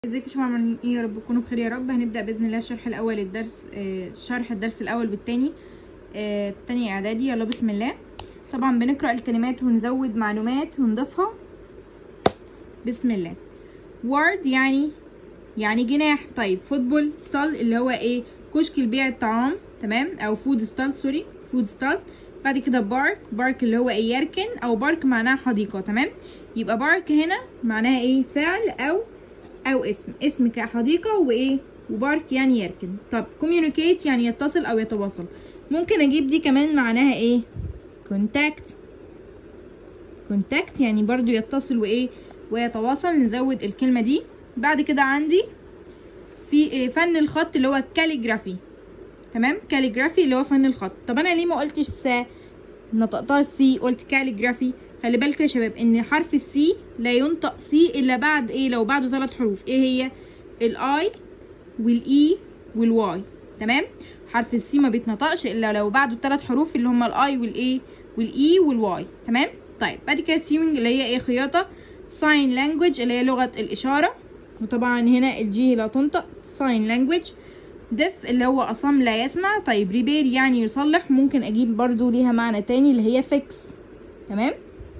ازيكم يا شباب عاملين ايه يا رب تكونوا بخير يا رب هنبدا باذن الله الشرح الاول الدرس آه شرح الدرس الاول بالتاني آه تاني اعدادي يلا بسم الله طبعا بنقرا الكلمات ونزود معلومات ونضيفها بسم الله وورد يعني يعني جناح طيب فوتبول ستال اللي هو ايه كشك لبيع الطعام تمام او فود ستال سوري فود ستال بعد كده بارك بارك اللي هو ايه يركن او بارك معناها حديقه تمام يبقى بارك هنا معناها ايه فعل او او اسم اسم كحديقة وايه وبارك يعني يركن طب communicate يعني يتصل او يتواصل ممكن اجيب دي كمان معناها ايه contact contact يعني برضو يتصل وايه ويتواصل نزود الكلمة دي بعد كده عندي في إيه فن الخط اللي هو كاليجرافي تمام كاليجرافي اللي هو فن الخط طب انا ليه ما قلتش سا نطقتها سي قلت كاليجرافي خلي بالكم يا شباب ان حرف السي لا ينطق سي الا بعد ايه لو بعده ثلاث حروف ايه هي الاي والاي والواي تمام حرف السي ما بيتنطقش الا لو بعده ثلاث حروف اللي هما الاي والاي والاي والواي تمام طيب بعد كده سيوينج اللي هي ايه خياطه ساين لانجويج اللي هي لغه الاشاره وطبعا هنا الجي لا تنطق ساين لانجويج دف اللي هو اصم لا يسمع طيب ريبير يعني يصلح ممكن اجيب برضو ليها معنى تاني اللي هي فيكس تمام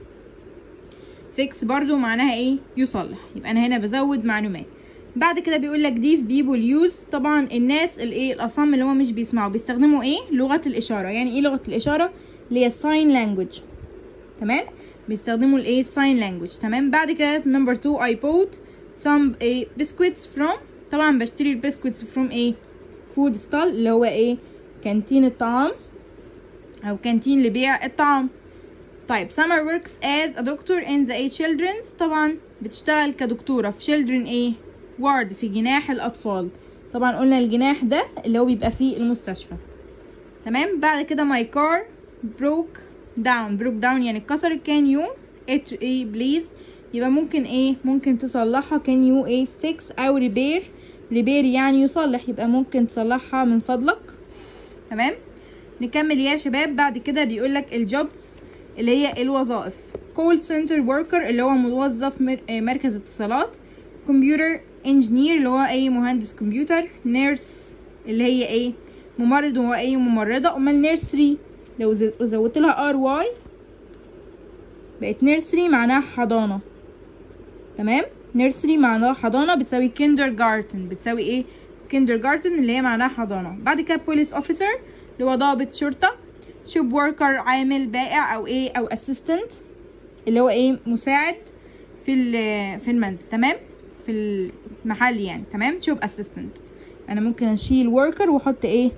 فيكس برضو معناها ايه يصلح يبقى انا هنا بزود معلومات بعد كده بيقول لك ديف بيبول يوز طبعا الناس الايه الاصم اللي هم مش بيسمعوا بيستخدموا ايه لغه الاشاره يعني ايه لغه الاشاره اللي هي الساين لانجوج تمام بيستخدموا الايه الساين لانجوج تمام بعد كده نمبر 2 اي بوت some ايه biscuits from طبعا بشتري البسكويتس from ايه فود ستال اللي هو ايه كانتين الطعام او كانتين لبيع الطعام طيب summer works as a doctor in the eight children's طبعا بتشتغل كدكتورة في children ايه ward في جناح الأطفال طبعا قلنا الجناح ده اللي هو بيبقى فيه المستشفى تمام بعد كده my car broke down broke down يعني اتكسر can you it ايه please يبقى ممكن ايه ممكن تصلحها can you ايه fix أو repair repair يعني يصلح يبقى ممكن تصلحها من فضلك تمام نكمل يا شباب بعد كده بيقولك الجوبز اللي هي الوظائف call center worker اللي هو موظف مركز اتصالات computer engineer اللي هو اي مهندس كمبيوتر nurse اللي هي ايه ممرض وهو اي ممرضة امال nursery لو زودت لها ار واي بقت nursery معناها حضانة تمام nursery معناها حضانة بتساوي kindergarten بتساوي ايه kindergarten اللي هي معناها حضانة بعد كده police officer اللي هو ضابط شرطة شوب وركر عامل بائع او ايه او اسيستنت اللي هو ايه مساعد في في المنزل تمام في المحل يعني تمام شوب اسيستنت انا ممكن اشيل وركر واحط ايه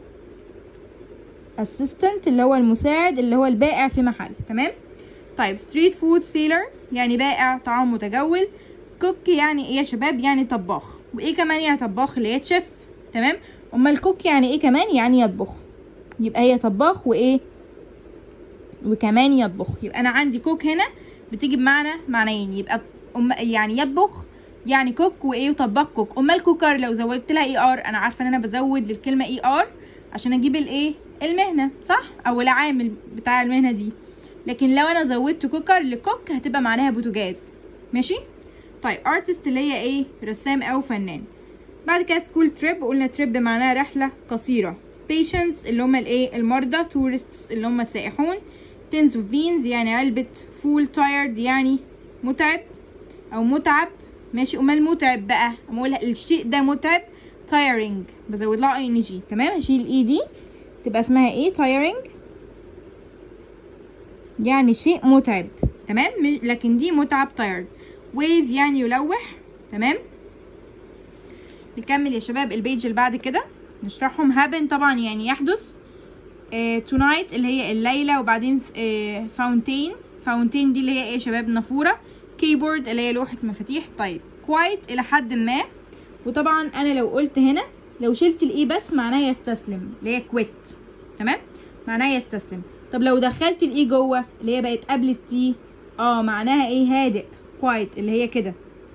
اسيستنت اللي هو المساعد اللي هو البائع في محل تمام طيب ستريت فود سيلر يعني بائع طعام متجول كوك يعني ايه يا شباب يعني طباخ وايه كمان يعني طباخ اللي هي تشيف تمام امال كوك يعني ايه كمان يعني يطبخ يبقى هي طباخ وايه وكمان يطبخ يبقى انا عندي كوك هنا بتيجي بمعنى معنيين يبقى أم يعني يطبخ يعني كوك وايه وطباخ كوك امال كوكر لو زودت لها اي ار انا عارفه ان انا بزود للكلمه اي ار عشان اجيب الايه المهنه صح او العامل بتاع المهنه دي لكن لو انا زودت كوكر لكوك هتبقى معناها بوتاجاز ماشي طيب ارتست اللي هي ايه رسام او فنان بعد كده سكول تريب قلنا تريب معناها رحله قصيره patients اللي هم الايه المرضى tourists اللي هم السائحون tins of beans يعني علبة فول tired يعني متعب او متعب ماشي امال متعب بقى اما اقول الشيء ده متعب tiring بزود لها اي ان جي تمام هشيل الاي دي تبقى اسمها ايه tiring يعني شيء متعب تمام لكن دي متعب tired wave يعني يلوح تمام نكمل يا شباب البيج اللي بعد كده نشرحهم happen طبعا يعني يحدث آه tonight اللي هي الليلة وبعدين آه fountain fountain دي اللي هي ايه يا شباب نافورة keyboard اللي هي لوحة مفاتيح طيب quiet إلى حد ما وطبعا أنا لو قلت هنا لو شلت الإي بس معناه يستسلم اللي هي quit تمام معناه يستسلم طب لو دخلت الإي جوه اللي هي بقت قبل التي اه معناها ايه هادئ quiet اللي هي كده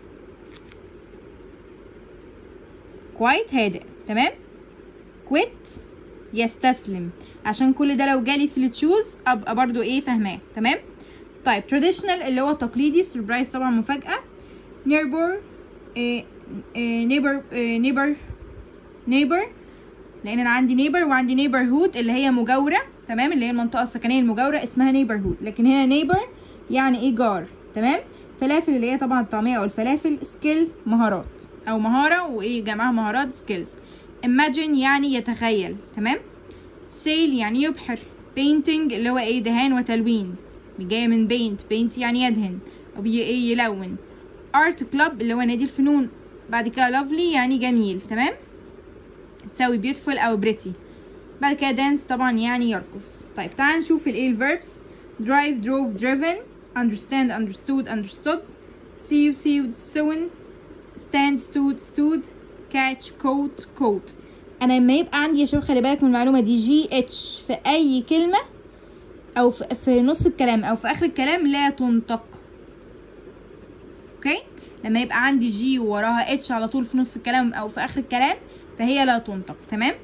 quiet هادئ تمام quit يستسلم عشان كل ده لو جالي في التشوز ابقى برضو ايه فاهماه تمام طيب traditional اللي هو تقليدي سربرايز طبعا مفاجأة نيربور إيه نيبر نيبر نيبر لان انا عندي نيبر وعندي نيبرهود اللي هي مجاوره تمام اللي هي المنطقه السكنيه المجاوره اسمها نيبرهود لكن هنا نيبر يعني ايه جار تمام فلافل اللي هي طبعا الطعميه او الفلافل سكيل مهارات او مهاره وايه جمعها مهارات سكيلز imagine يعني يتخيل تمام sail يعني يبحر painting اللي هو ايه دهان وتلوين جايه من paint paint يعني يدهن او ايه يلون art club اللي هو نادي الفنون بعد كده lovely يعني جميل تمام تساوي beautiful او pretty بعد كده dance طبعا يعني يرقص طيب تعال نشوف الايه الverbs drive drove driven understand understood understood see sewed sewn stand stood stood catch caught caught انا لما يبقى عندي يا شباب خلي بالك من المعلومه دي جي اتش في اي كلمه او في, في نص الكلام او في اخر الكلام لا تنطق اوكي لما يبقى عندي جي ووراها اتش على طول في نص الكلام او في اخر الكلام فهي لا تنطق تمام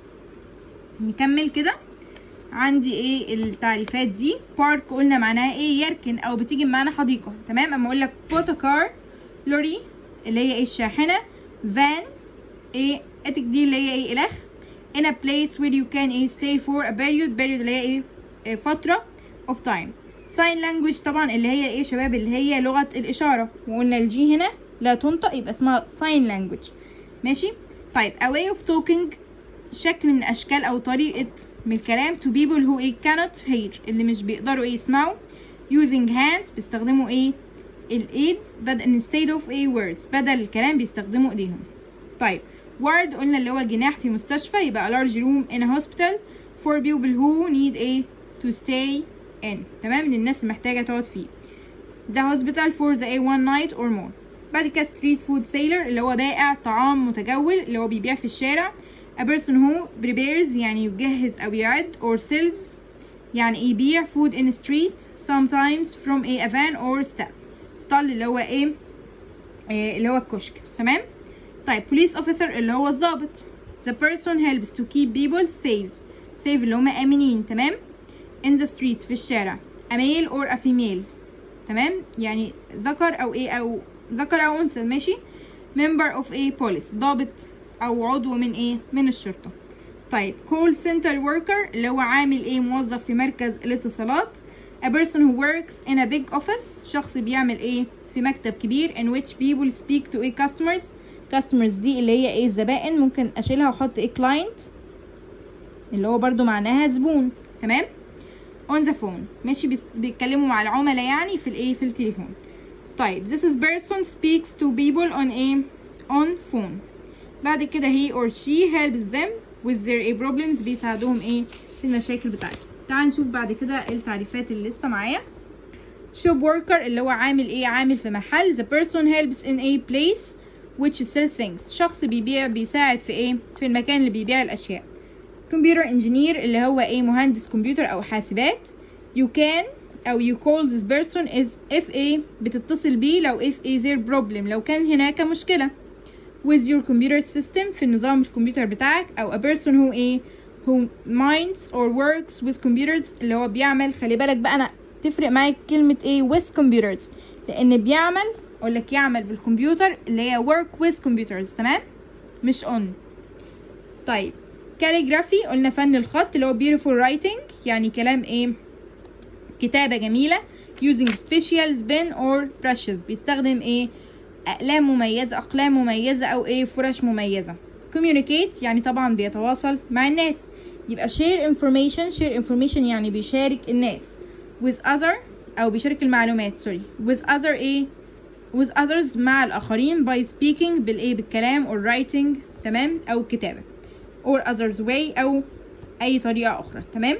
نكمل كده عندي ايه التعريفات دي بارك قلنا معناها ايه يركن او بتيجي بمعنى حديقه تمام اما اقول لك كار لوري اللي هي ايه الشاحنه فان ايه اتك دي اللي هي ايه الاخ in a place where you can ايه stay for a period period اللي هي ايه, إيه فتره of time sign language طبعا اللي هي ايه شباب اللي هي لغه الاشاره وقلنا الجي هنا لا تنطق يبقى اسمها sign language ماشي طيب a way of talking شكل من اشكال او طريقه من الكلام to people who ايه cannot hear اللي مش بيقدروا ايه يسمعوا using hands بيستخدموا ايه الايد بدل instead of ايه words بدل الكلام بيستخدموا ايديهم طيب ward قلنا اللي هو جناح في مستشفى يبقى a large room in a hospital for people who need a to stay in تمام للناس محتاجة تقعد فيه the hospital for the a one night or more بعد كده street food sailor اللي هو بائع طعام متجول اللي هو بيبيع في الشارع a person who prepares يعني يجهز أو يعد or sells يعني يبيع food in the street sometimes from a van or stall stall اللي هو ايه, إيه اللي هو الكشك تمام طيب police officer اللي هو الضابط the person helps to keep people safe safe اللي هما آمنين تمام in the streets في الشارع a male or a female تمام يعني ذكر أو ايه أو ذكر أو أنثى ماشي member of a police ضابط أو عضو من ايه من الشرطة طيب call center worker اللي هو عامل ايه موظف في مركز الاتصالات a person who works in a big office شخص بيعمل ايه في مكتب كبير in which people speak to a customers customers دي اللي هي ايه الزبائن ممكن اشيلها واحط ايه client اللي هو برضو معناها زبون تمام on the phone ماشي بيتكلموا مع العملاء يعني في الايه في التليفون طيب this is person speaks to people on a on phone بعد كده he or she helps them with their a problems بيساعدوهم ايه في المشاكل بتاعتهم تعال نشوف بعد كده التعريفات اللي لسه معايا shop worker اللي هو عامل ايه عامل في محل the person helps in a place which sells things شخص بيبيع بيساعد في ايه في المكان اللي بيبيع الاشياء computer engineer اللي هو ايه مهندس كمبيوتر او حاسبات you can او you call this person is if a بتتصل بيه لو if a there problem لو كان هناك مشكلة with your computer system في النظام الكمبيوتر بتاعك او a person who a who minds or works with computers اللي هو بيعمل خلي بالك بقى انا تفرق معاك كلمة ايه with computers لان بيعمل اقول لك يعمل بالكمبيوتر اللي هي work with computers تمام مش on طيب calligraphy قلنا فن الخط اللي هو beautiful writing يعني كلام ايه كتابة جميلة using special pen or brushes بيستخدم ايه اقلام مميزة اقلام مميزة او ايه فرش مميزة communicate يعني طبعا بيتواصل مع الناس يبقى share information share information يعني بيشارك الناس with other او بيشارك المعلومات سوري with other ايه with others مع الاخرين by speaking بالايه بالكلام or writing تمام او الكتابة or others way او اي طريقة اخرى تمام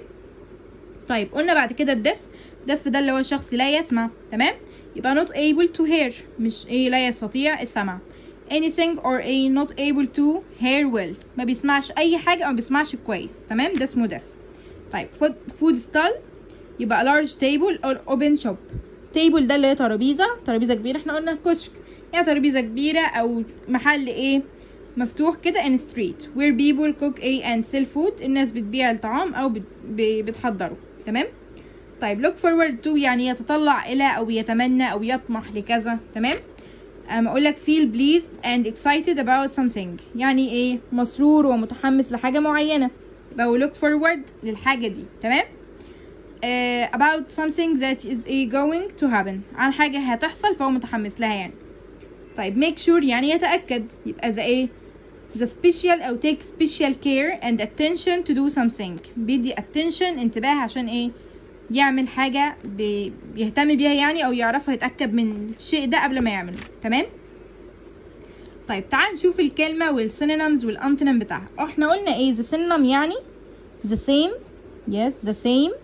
طيب قلنا بعد كده الدف دف ده اللي هو شخص لا يسمع تمام يبقى not able to hear مش ايه لا يستطيع السمع anything or a not able to hear well ما بيسمعش اي حاجة او ما بيسمعش كويس تمام ده اسمه دف طيب food, food stall يبقى large table or open shop table ده اللي هي ترابيزة ترابيزة كبيرة احنا قلنا كشك يعني ترابيزة كبيرة او محل ايه مفتوح كده in street where people cook a and sell food الناس بتبيع الطعام او بتحضره تمام طيب look forward to يعني يتطلع الى او يتمنى او يطمح لكذا تمام اما اقول لك feel pleased and excited about something يعني ايه مسرور ومتحمس لحاجه معينه يبقى we look forward للحاجه دي تمام uh, about something that is a going to happen عن حاجه هتحصل فهو متحمس لها يعني طيب make sure يعني يتاكد يبقى the ايه the special او take special care and attention to do something بيدي attention انتباه عشان ايه يعمل حاجة بي- بيهتم بيها يعني او يعرفها يتأكد من الشيء ده قبل ما يعمله تمام طيب تعال نشوف الكلمة والسينونيمز والانتونيم بتاعها احنا قلنا ايه the synonym يعني the same yes the same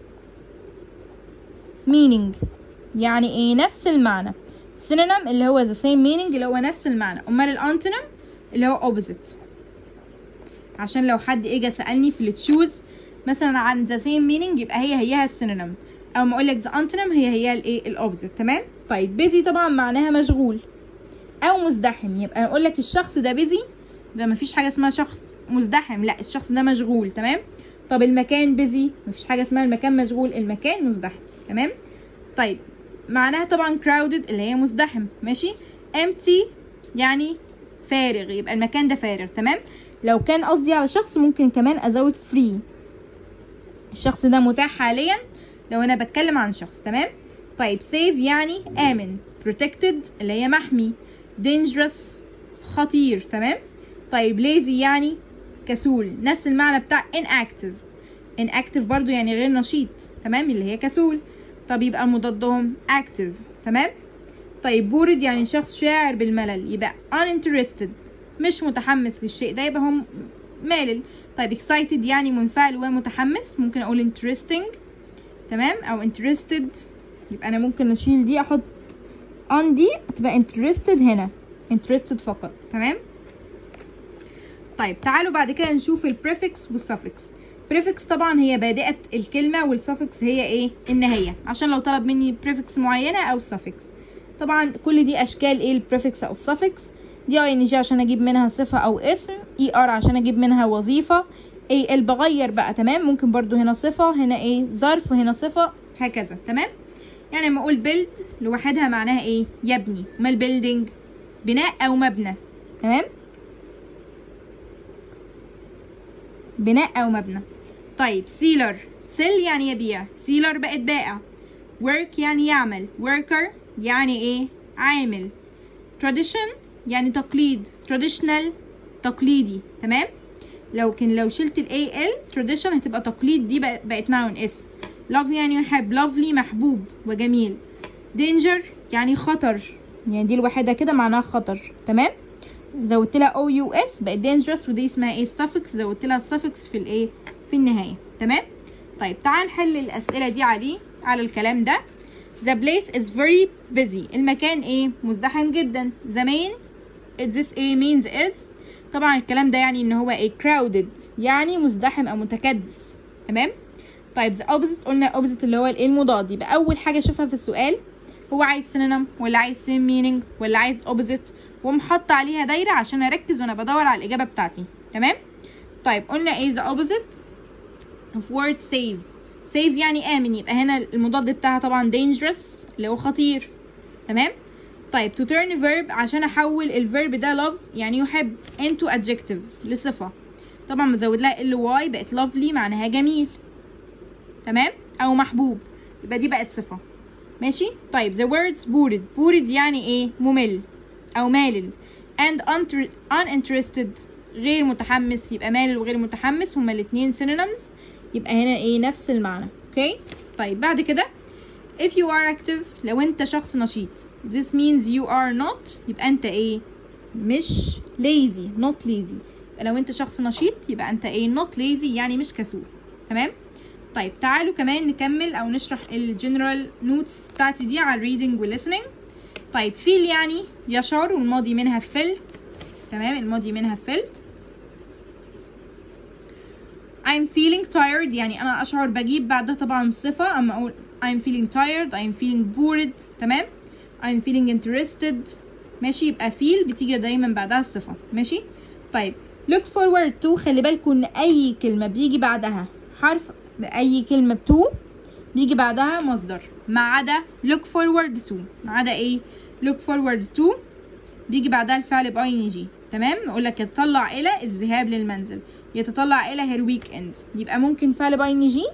meaning يعني ايه نفس المعنى synonym اللي هو the same meaning اللي هو نفس المعنى امال الانتونيم اللي هو opposite عشان لو حد اجى سألني في التشوز مثلا عن the same meaning يبقى هي هيها السينونيم او ما اقولك the antonym هي هي الايه الاوبزيت تمام طيب busy طبعا معناها مشغول او مزدحم يبقى اقول لك الشخص ده busy يبقى مفيش حاجه اسمها شخص مزدحم لا الشخص ده مشغول تمام طب المكان busy مفيش حاجه اسمها المكان مشغول المكان مزدحم تمام طيب معناها طبعا crowded اللي هي مزدحم ماشي empty يعني فارغ يبقى المكان ده فارغ تمام لو كان قصدي على شخص ممكن كمان ازود free الشخص ده متاح حاليا لو انا بتكلم عن شخص تمام طيب save يعني آمن protected اللي هي محمي dangerous خطير تمام طيب lazy يعني كسول نفس المعنى بتاع inactive inactive برضو يعني غير نشيط تمام اللي هي كسول طب يبقى مضادهم active تمام طيب بورد يعني شخص شاعر بالملل يبقى uninterested مش متحمس للشيء ده يبقى هم مالل طيب excited يعني منفعل ومتحمس ممكن اقول interesting تمام او interested يبقى انا ممكن اشيل دي احط on دي تبقى interested هنا interested فقط تمام طيب تعالوا بعد كده نشوف البريفكس والسفكس بريفكس طبعا هي بادئة الكلمة والسفكس هي ايه النهاية عشان لو طلب مني بريفكس معينة او سفكس طبعا كل دي اشكال ايه البريفكس او السفكس دي اي ان جي عشان اجيب منها صفة او اسم اي ار عشان اجيب منها وظيفة اي ال بغير بقى تمام ممكن برضو هنا صفة هنا ايه ظرف وهنا صفة هكذا تمام يعني لما اقول بيلد لوحدها معناها ايه يبني امال بيلدينج بناء او مبنى تمام بناء او مبنى طيب سيلر سيل يعني يبيع سيلر بقت بائع work يعني يعمل worker يعني ايه عامل tradition يعني تقليد traditional تقليدي تمام لو كان لو شلت ال al tradition هتبقى تقليد دي بق- بقت noun اسم love يعني يحب lovely محبوب وجميل danger يعني خطر يعني دي لوحدها كده معناها خطر تمام زودت لها او يو اس بقت dangerous ودي اسمها ايه suffix زودت لها suffix في الايه في النهايه تمام طيب تعال نحل الاسئله دي عليه على الكلام ده the place is very busy المكان ايه مزدحم جدا the main this a means is طبعا الكلام ده يعني ان هو ايه crowded يعني مزدحم او متكدس تمام طيب the opposite قلنا opposite اللي هو الايه المضاد يبقى اول حاجه اشوفها في السؤال هو عايز synonym ولا عايز same meaning ولا عايز opposite ومحط عليها دايره عشان اركز وانا بدور على الاجابه بتاعتي تمام طيب قلنا ايه the opposite of word save save يعني آمن يبقى هنا المضاد بتاعها طبعا dangerous اللي هو خطير تمام طيب to turn verb عشان احول الفيرب ده love يعني يحب into adjective لصفة طبعا بزود لها ال y بقت lovely معناها جميل تمام او محبوب يبقى دي بقت صفة ماشي طيب the words bored bored يعني ايه ممل او مالل and unter- uninterested غير متحمس يبقى مالل وغير متحمس هما الاتنين synonyms يبقى هنا ايه نفس المعنى اوكي طيب بعد كده if you are active لو انت شخص نشيط this means you are not يبقى انت ايه مش lazy not lazy يبقى لو انت شخص نشيط يبقى انت ايه not lazy يعني مش كسول تمام طيب تعالوا كمان نكمل او نشرح الجنرال نوتس بتاعتي دي على الريدنج والlistening طيب feel يعني يشعر والماضي منها felt تمام الماضي منها felt I'm feeling tired يعني أنا أشعر بجيب بعدها طبعا صفة أما أقول I'm feeling tired I'm feeling bored تمام I'm feeling interested ماشي يبقى feel بتيجي دايما بعدها الصفة ماشي طيب look forward to خلي بالكم إن أي كلمة بيجي بعدها حرف أي كلمة to بيجي بعدها مصدر ما عدا look forward to ما عدا إيه look forward to بيجي بعدها الفعل باي ان جي تمام اقول لك يتطلع الى الذهاب للمنزل يتطلع الى هير ويك اند يبقى ممكن فعل باي ان جي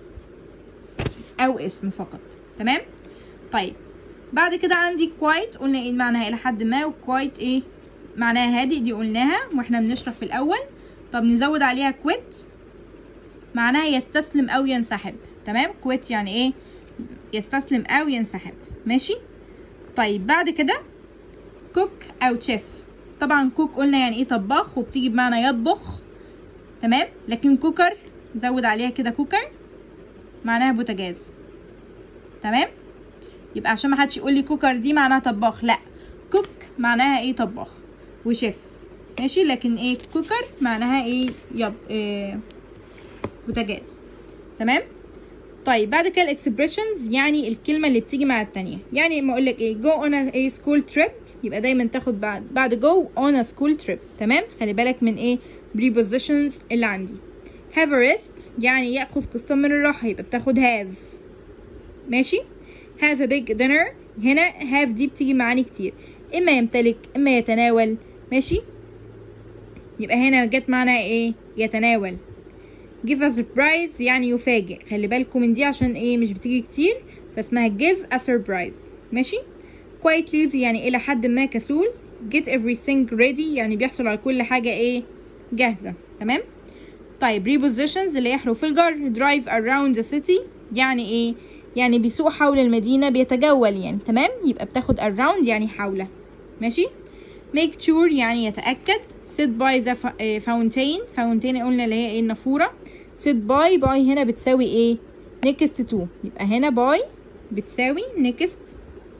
او اسم فقط تمام طيب بعد كده عندي كوايت قلنا ايه معناها الى حد ما وكوايت ايه معناها هادئ دي قلناها واحنا بنشرح في الاول طب نزود عليها كويت معناها يستسلم او ينسحب تمام كويت يعني ايه يستسلم او ينسحب ماشي طيب بعد كده كوك او تشيف طبعا كوك قلنا يعني ايه طباخ وبتيجي بمعنى يطبخ تمام لكن كوكر زود عليها كده كوكر معناها بوتاجاز تمام يبقى عشان ما حدش يقول لي كوكر دي معناها طباخ لا كوك معناها ايه طباخ وشيف ماشي لكن ايه كوكر معناها ايه يب إيه بوتاجاز تمام طيب بعد كده الاكسبريشنز يعني الكلمه اللي بتيجي مع التانية يعني لما اقول لك ايه جو اون ايه سكول تريب يبقى دايما تاخد بعد بعد جو اون سكول تريب تمام خلي بالك من ايه prepositions اللي عندي have a rest يعني ياخذ قسطا من الراحه يبقى بتاخد have ماشي have a big dinner هنا have دي بتيجي معاني كتير اما يمتلك اما يتناول ماشي يبقى هنا جت معنى ايه يتناول give a surprise يعني يفاجئ خلي بالكم من دي عشان ايه مش بتيجي كتير فاسمها give a surprise ماشي quite lazy يعني الى حد ما كسول get everything ready يعني بيحصل على كل حاجة ايه جاهزة تمام طيب prepositions اللي هي حروف الجر drive around the city يعني ايه يعني بيسوق حول المدينة بيتجول يعني تمام يبقى بتاخد around يعني حوله ماشي make sure يعني يتأكد sit by the fountain fountain قلنا اللي هي ايه النافورة sit by by هنا بتساوي ايه next to يبقى هنا by بتساوي next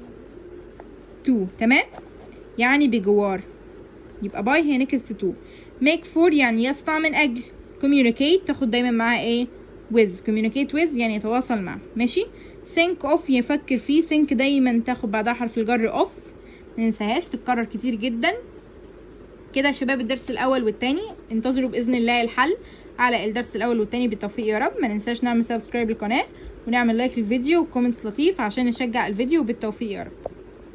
to تمام يعني بجوار يبقى by هي next to make for يعني يصنع من اجل communicate تاخد دايما معاها ايه with communicate with يعني يتواصل مع ماشي think of يفكر فيه think دايما تاخد بعدها حرف الجر of مننساهاش تتكرر كتير جدا كده يا شباب الدرس الاول والتاني انتظروا باذن الله الحل على الدرس الاول والتاني بالتوفيق يا رب ما ننساش نعمل سبسكرايب للقناه ونعمل لايك للفيديو وكومنتس لطيف عشان نشجع الفيديو بالتوفيق يا رب